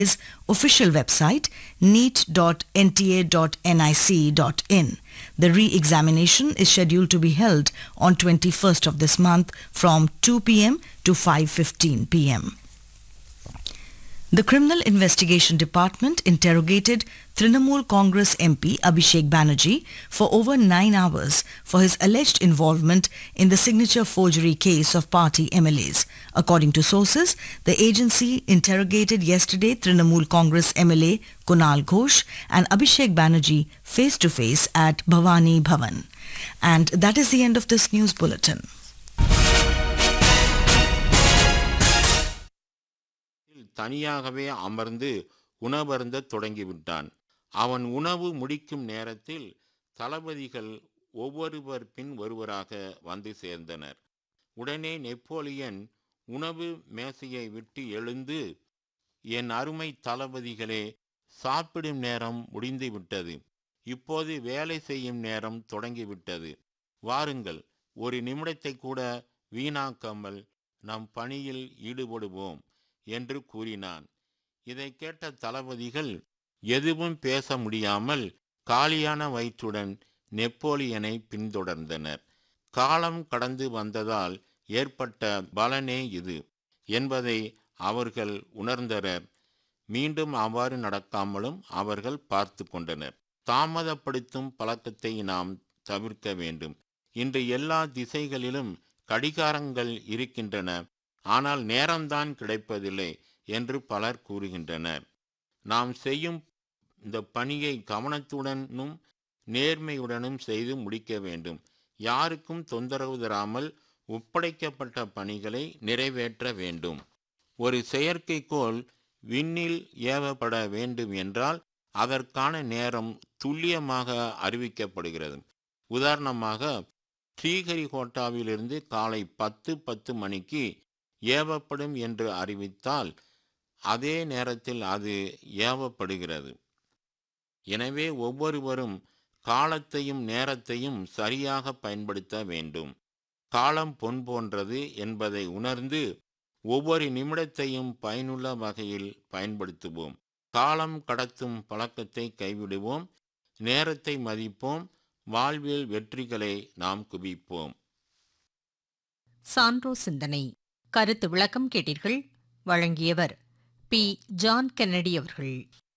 his official website neat.nta.nic.in. The re-examination is scheduled to be held on 21st of this month from 2 p.m. to 5:15 p.m. The Criminal Investigation Department interrogated Trinamool Congress MP Abhishek Banerjee for over nine hours for his alleged involvement in the signature forgery case of party MLAs. According to sources, the agency interrogated yesterday Trinamool Congress MLA Kunal Ghosh and Abhishek Banerjee face to face at Bhavani Bhavan. And that is the end of this news bulletin. தனியாகவே அமர்ந்து உணவருந்த தொடங்கிவிட்டான் அவன் உணவு முடிக்கும் நேரத்தில் தளபதிகள் ஒவ்வொருவர் பின் ஒருவராக வந்து சேர்ந்தனர் உடனே நெப்போலியன் உணவு மேசையை விட்டு எழுந்து என் அருமை தளபதிகளே சாப்பிடும் நேரம் முடிந்து விட்டது இப்போது வேலை செய்யும் நேரம் தொடங்கிவிட்டது வாருங்கள் ஒரு நிமிடத்தை கூட வீணாக்காமல் நம் பணியில் ஈடுபடுவோம் என்று கூறினான் இதை கேட்ட தளபதிகள் எதுவும் பேச முடியாமல் காலியான வயிற்றுடன் நெப்போலியனை பின்தொடர்ந்தனர் காலம் கடந்து வந்ததால் ஏற்பட்ட பலனே இது என்பதை அவர்கள் உணர்ந்தனர் மீண்டும் அவ்வாறு நடக்காமலும் அவர்கள் பார்த்து கொண்டனர் தாமதப்படுத்தும் பழக்கத்தை நாம் தவிர்க்க வேண்டும் இன்று எல்லா திசைகளிலும் கடிகாரங்கள் இருக்கின்றன ஆனால் நேரம்தான் கிடைப்பதில்லை என்று பலர் கூறுகின்றனர் நாம் செய்யும் இந்த பணியை கவனத்துடனும் நேர்மையுடனும் செய்து முடிக்க வேண்டும் யாருக்கும் தொந்தரவு தராமல் ஒப்படைக்கப்பட்ட பணிகளை நிறைவேற்ற வேண்டும் ஒரு செயற்கைக்கோள் விண்ணில் ஏவப்பட வேண்டும் என்றால் அதற்கான நேரம் துல்லியமாக அறிவிக்கப்படுகிறது உதாரணமாக ஸ்ரீஹரிகோட்டாவிலிருந்து காலை பத்து பத்து மணிக்கு ஏவப்படும் என்று அறிவித்தால் அதே நேரத்தில் அது ஏவப்படுகிறது எனவே ஒவ்வொருவரும் காலத்தையும் நேரத்தையும் சரியாக பயன்படுத்த வேண்டும் காலம் பொன் போன்றது என்பதை உணர்ந்து ஒவ்வொரு நிமிடத்தையும் பயனுள்ள வகையில் பயன்படுத்துவோம் காலம் கடத்தும் பழக்கத்தை கைவிடுவோம் நேரத்தை மதிப்போம் வாழ்வில் வெற்றிகளை நாம் குவிப்போம் சான்றோ சிந்தனை கருத்து விளக்கம் கேட்டீர்கள் வழங்கியவர் பி ஜான் கென்னடி அவர்கள்